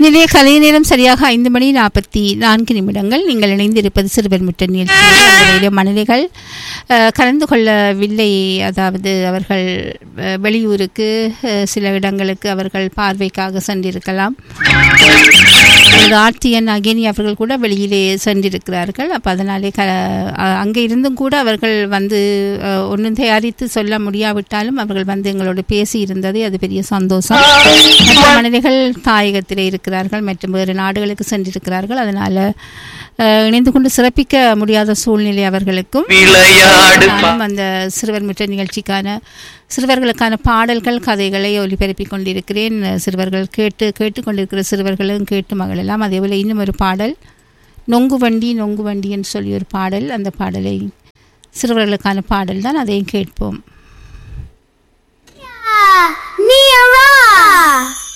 நிலைய கலை நேரம் சரியாக ஐந்து மணி நாற்பத்தி நான்கு நிமிடங்கள் நீங்கள் இணைந்திருப்பது சிறுவர் முட்ட நிகழ்ச்சியில் மணலிகள் அஹ், கலந்து கொள்ளவில்லை அதாவது அவர்கள் அஹ், வெளியூருக்கு அஹ், சில இடங்களுக்கு அவர்கள் பார்வைக்காக சென்றிருக்கலாம் ஒரு ஆர்டிஎன் அகேனி அவர்கள் கூட வெளியிலே சென்றிருக்கிறார்கள் அப்போ அதனாலே க அ- அங்கே இருந்தும் கூட அவர்கள் வந்து அஹ், ஒன்றும் தயாரித்து சொல்ல முடியாவிட்டாலும் அவர்கள் வந்து எங்களோடு பேசி இருந்தது அது பெரிய சந்தோஷம் மற்ற மனிதர்கள் தாயகத்திலே இருக்கிறார்கள் மற்றும் வேறு நாடுகளுக்கு சென்றிருக்கிறார்கள் அதனால அஹ், இணைந்து கொண்டு சிறப்பிக்க முடியாத சூழ்நிலை அவர்களுக்கும் விளையாடு நானும் அந்த சிறுவர் முற்ற நிகழ்ச்சிக்கான சிறுவர்களுக்கான பாடல்கள் கதைகளை ஒலிபரப்பிக் கொண்டிருக்கிறேன் சிறுவர்கள் கேட்டு கேட்டுக்கொண்டிருக்கிற சிறுவர்களும் கேட்டு மகளெல்லாம் அதேபோல் இன்னும் ஒரு பாடல் நொங்கு வண்டி நொங்கு வண்டின்னு சொல்லி ஒரு பாடல் அந்த பாடலை சிறுவர்களுக்கான பாடல் தான் அதையும் கேட்போம் Nira!